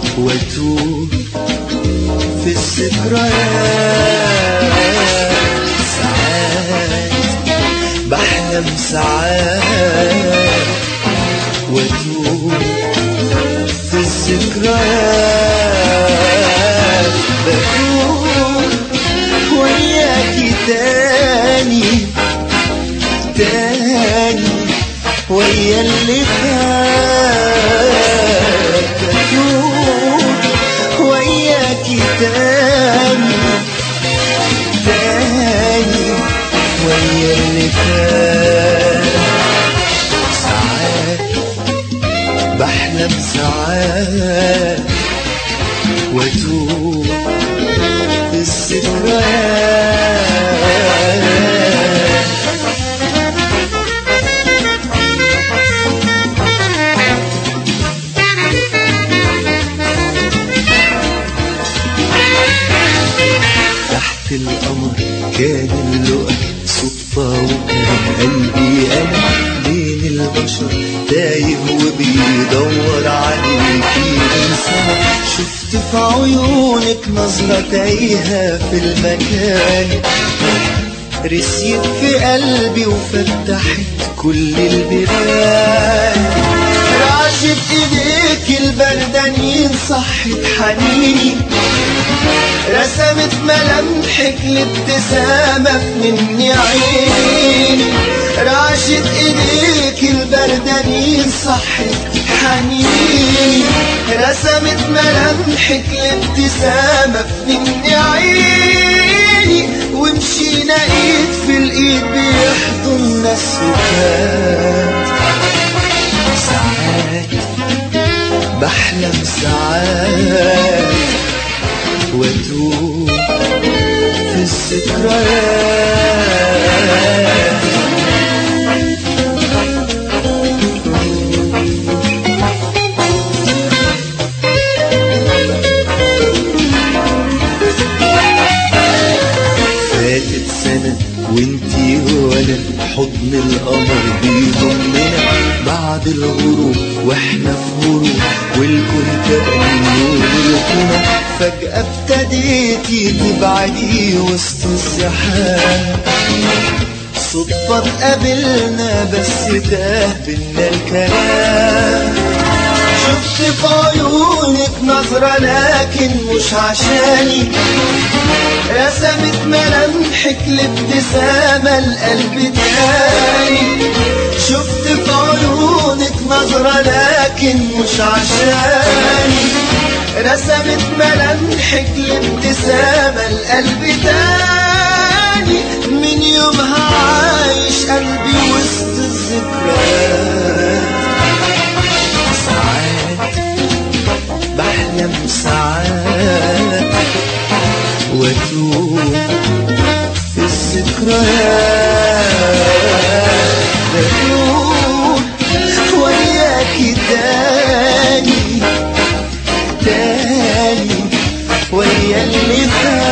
واتوه في الذكريات ساعات بحلم ساعات واتوه في الذكريات بتوه وياكي تاني تاني ويا اللي فات بتوه وياكي تاني تاني ويا اللي فات ساعات بحلم ساعات واتوه في الذكريات تحت القمر كان اللقا صدفة وكان قلبي أنا بين البشر تايه وبيدور عليكي من سما شفت في عيونك نظرة تايهة في المكان رسيت في قلبي وفتحت كل البيبان رعشت ايديك البردانين صحت حنيني رسمت ملامحك لابتسامة في مني عيني رعشت ايديك البردانين صحت حنيني رسمت ملامحك لابتسامة في مني عيني ومشينا ايد في الايد بيحضننا السكات ساعات بحلم ساعات واتوه في الذكريات فاتت سنة وانتي وانا حضن القمر بيضمنا بعد الغروب واحنا في غروب والكون كأن نوركنا فجأة ابتديتي تبعدي وسط الزحام صدفة اتقابلنا بس تاه بينا الكلام شفت في عيونك نظرة لكن مش عشاني رسمت ملامحك لابتسامة القلب تاني شفت في عيونك نظرة لكن مش عشاني رسمت ملامحك لابتسامة القلب تاني من يومها عايش قلبي وسط الذكريات ساعات بحلم ساعات واتوه في الذكريات بتوه وياكي تاني تاني ويا اللي فات